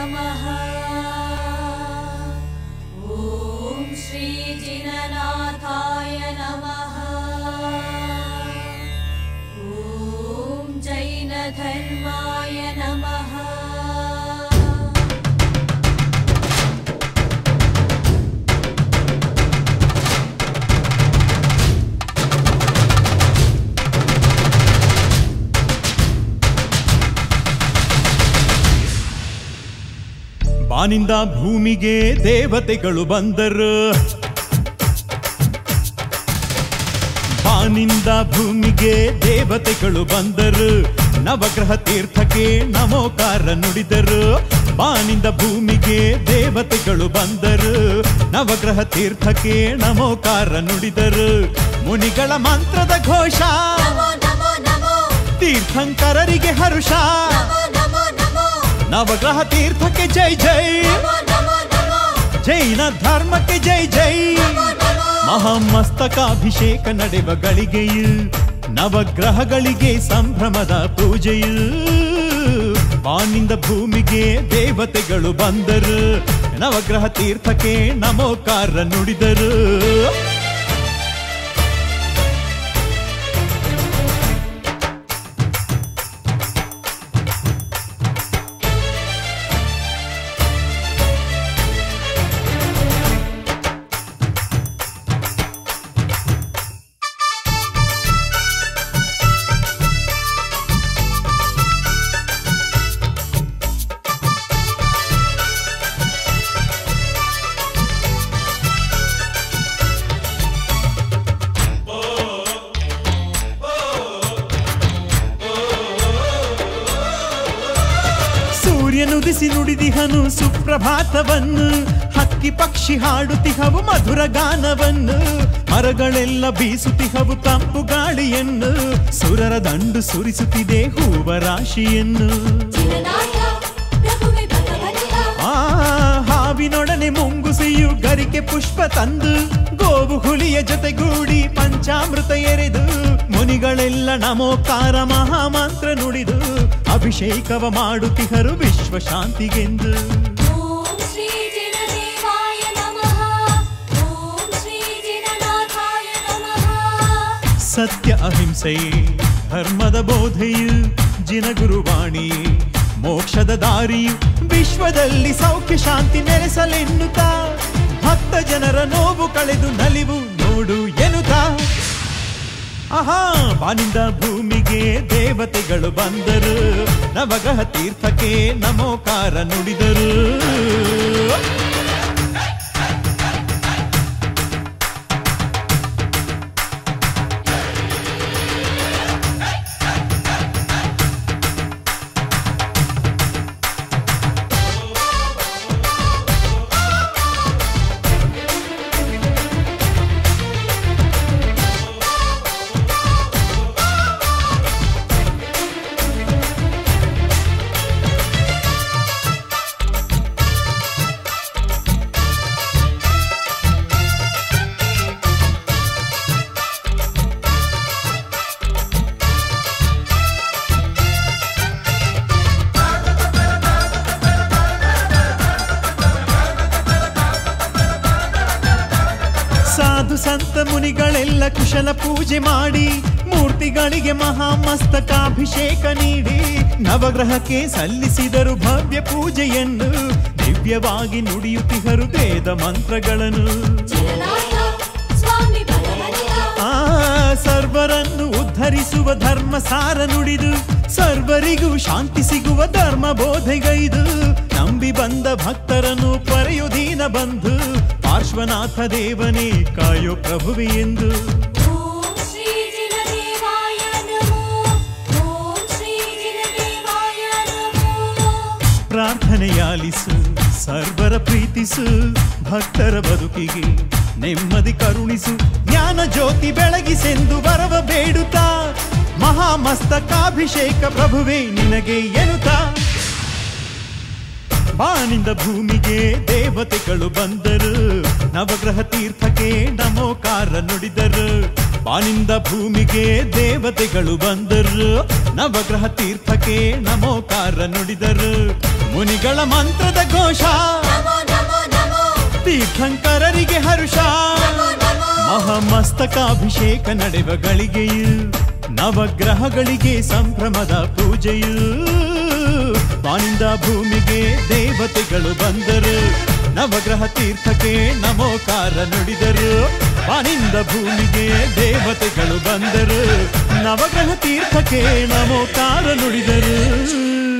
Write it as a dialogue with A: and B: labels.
A: नमः ॐ श्रीजिननाथाय नमः ॐ जैनधर्माय नमः
B: ಬಾನಿಂದ ಭೂಮಿಗೆ ದೇವತೆಗಳು ಬಂದರು ಬಾನಿಂದ ಭೂಮಿಗೆ ದೇವತೆಗಳು ಬಂದರು ನವಗ್ರಹ ತೀರ್ಥಕ್ಕೆ ನಮೋಕಾರ ನುಡಿದರು ಬಾನಿಂದ ಭೂಮಿಗೆ ದೇವತೆಗಳು ಬಂದರು ನವಗ್ರಹ ತೀರ್ಥಕ್ಕೆ ನಮೋಕಾರ ನುಡಿದರು ಮುನಿಗಳ ಮಂತ್ರದ ಘೋಷ
A: नमो नमो नमो
B: ತೀರ್ಥಂಕರರಿಗೆ ಹರುಷ
A: नमो नमो नमो
B: ನವಗ್ರಹ ತೀರ್ಥಕ್ಕೆ ಜೈ ಜೈ
A: नमो नमो नमो
B: ಜೈನ ಧರ್ಮಕ್ಕೆ ಜೈ ಜೈ
A: नमो नमो
B: ಮಹಾಮಸ್ತಕಾಭಿಷೇಕ ನಡೆವ ಗಳಿಗೆಯು ನವಗ್ರಹಗಳಿಗೆ ಸಂಭ್ರಮದ ಪೂಜೆಯು ಬಾನಿಂದ ಭೂಮಿಗೆ ದೇವತೆಗಳು ಬಂದರು ನವಗ್ರಹ ತೀರ್ಥಕ್ಕೆ ನಮೋಕಾರ ನುಡಿದರು ಸೂರ್ಯನುದಿಸಿ ನುಡಿದಿಹನು ಸುಪ್ರಭಾತವನ್ನು ಹಕ್ಕಿ ಪಕ್ಷಿ ಹಾಡುತ್ತಿಹವು ಮಧುರ ಗಾನವನ್ನು ಮರಗಳೆಲ್ಲ ಬೀಸುತ್ತಿಹವು ತಂಪು ಗಾಳಿಯನ್ನು ಸುರರ ದಂಡು ಸುರಿಸುತ್ತಿದೆ ಹೂವ ರಾಶಿಯನ್ನು
A: जिननाथ प्रभुवे भगवन्त
B: ಆ ಹಾವಿನೊಡನೆ ಮುಂಗುಸಿಯು ಗರಿಕೆ ಪುಷ್ಪ ತಂದು ಗೋವು ಹುಲಿಯ ಜೊತೆಗೂಡಿ ಪಂಚಾಮೃತ ಎರೆದು ಮುನಿಗಳೆಲ್ಲ ನಮೋಕಾರ ಮಹಾಮಂತ್ರ ನುಡಿದು ಅಭಿಷೇಕವ ಮಾಡುತ್ತಿಹರು ವಿಶ್ವ ಶಾಂತಿಗೆಂದು
A: ॐ श्रीजिनदेवाय नमः ॐ श्रीजिननाथाय नमः
B: ಸತ್ಯ ಅಹಿಂಸೆಯೇ ಧರ್ಮದ ಬೋಧೆಯು ಜಿನಗುರುವಾಣಿ ಮೋಕ್ಷದ ದಾರಿಯು ವಿಶ್ವದಲ್ಲಿ ಸೌಖ್ಯ ಶಾಂತಿ ನೆಲೆಸಲೆನ್ನುತ್ತಾ ಭಕ್ತ ಜನರ ನೋವು ಕಳೆದು ನಲಿವು ನೋಡು ಎನ್ನುತ್ತಾ ಆಹಾ ಬಾನಿಂದ ಭೂಮಿಗೆ ದೇವತೆಗಳು ಬಂದರು ನವಗ್ರಹ ತೀರ್ಥಕ್ಕೆ ನಮೋಕಾರ ನುಡಿದರು ಸಾಧು ಸಂತ ಮುನಿಗಳೆಲ್ಲ ಕುಶಲ ಪೂಜೆ ಮಾಡಿ ಮೂರ್ತಿಗಳಿಗೆ ಮಹಾಮಸ್ತಕಾಭಿಷೇಕ ನೀಡಿ ನವಗ್ರಹಕ್ಕೆ ಸಲ್ಲಿಸಿದರು ಭವ್ಯ ಪೂಜೆಯನ್ನು ದಿವ್ಯವಾಗಿ ನುಡಿಯುತ್ತಿಹರು ವೇದ ಮಂತ್ರಗಳನ್ನು
A: जिननाथ स्वामी भगवन्त
B: ಆ ಸರ್ವರನ್ನು ಉದ್ಧರಿಸುವ ಧರ್ಮ ಸಾರ ನುಡಿದು ಸರ್ವರಿಗೂ ಶಾಂತಿ ಸಿಗುವ ಧರ್ಮ ಬೋಧೆಗೈದು ನಂಬಿ ಬಂದ ಭಕ್ತರನ್ನು ಪರೆಯುದೀನ ಬಂಧು ಪಾರ್ಶ್ವನಾಥ ದೇವನೇ ಕಾಯೋ ಪ್ರಭುವೆ ಎಂದು
A: ॐ श्रीजिनदेवाय नमो ॐ श्रीजिनदेवाय नमो
B: ಪ್ರಾರ್ಥನೆಯಾಲಿಸು ಸರ್ವರ ಪ್ರೀತಿಸು ಭಕ್ತರ ಬದುಕಿಗೆ ನೆಮ್ಮದಿ ಕರುಣಿಸು ಜ್ಞಾನ ಜ್ಯೋತಿ ಬೆಳಗಿಸೆಂದು ವರವ ಬೇಡುತ್ತಾ ಮಹಾಮಸ್ತಕಾಭಿಷೇಕ ಪ್ರಭುವೇ ನಿನಗೆ ಎನ್ನುತ್ತಾ ಬಾನಿಂದ ಭೂಮಿಗೆ ದೇವತೆಗಳು ಬಂದರು ನವಗ್ರಹ ತೀರ್ಥಕ್ಕೆ ನಮೋಕಾರ ನುಡಿದರು ಬಾನಿಂದ ಭೂಮಿಗೆ ದೇವತೆಗಳು ಬಂದರು ನವಗ್ರಹ ತೀರ್ಥಕ್ಕೆ ನಮೋಕಾರ ನುಡಿದರು ಮುನಿಗಳ ಮಂತ್ರದ ಘೋಷ
A: ನಮೋ ನಮೋ ನಮೋ
B: ತೀರ್ಥಂಕರರಿಗೆ ಹರುಷ
A: ನಮೋ ನಮೋ
B: ಮಹಾಮಸ್ತಕಾಭಿಷೇಕ ನಡೆವ ಗಳಿಗೆಯು ನವಗ್ರಹಗಳಿಗೆ ಸಂಭ್ರಮದ ಪೂಜೆಯು ಬಾನಿಂದ ಭೂಮಿಗೆ ದೇವತೆಗಳು ಬಂದರು ನವಗ್ರಹ ತೀರ್ಥಕ್ಕೆ ನಮೋಕಾರ ನುಡಿದರು ಬಾನಿಂದ ಭೂಮಿಗೆ ದೇವತೆಗಳು ಬಂದರು ನವಗ್ರಹ ತೀರ್ಥಕ್ಕೆ ನಮೋಕಾರ ನುಡಿದರು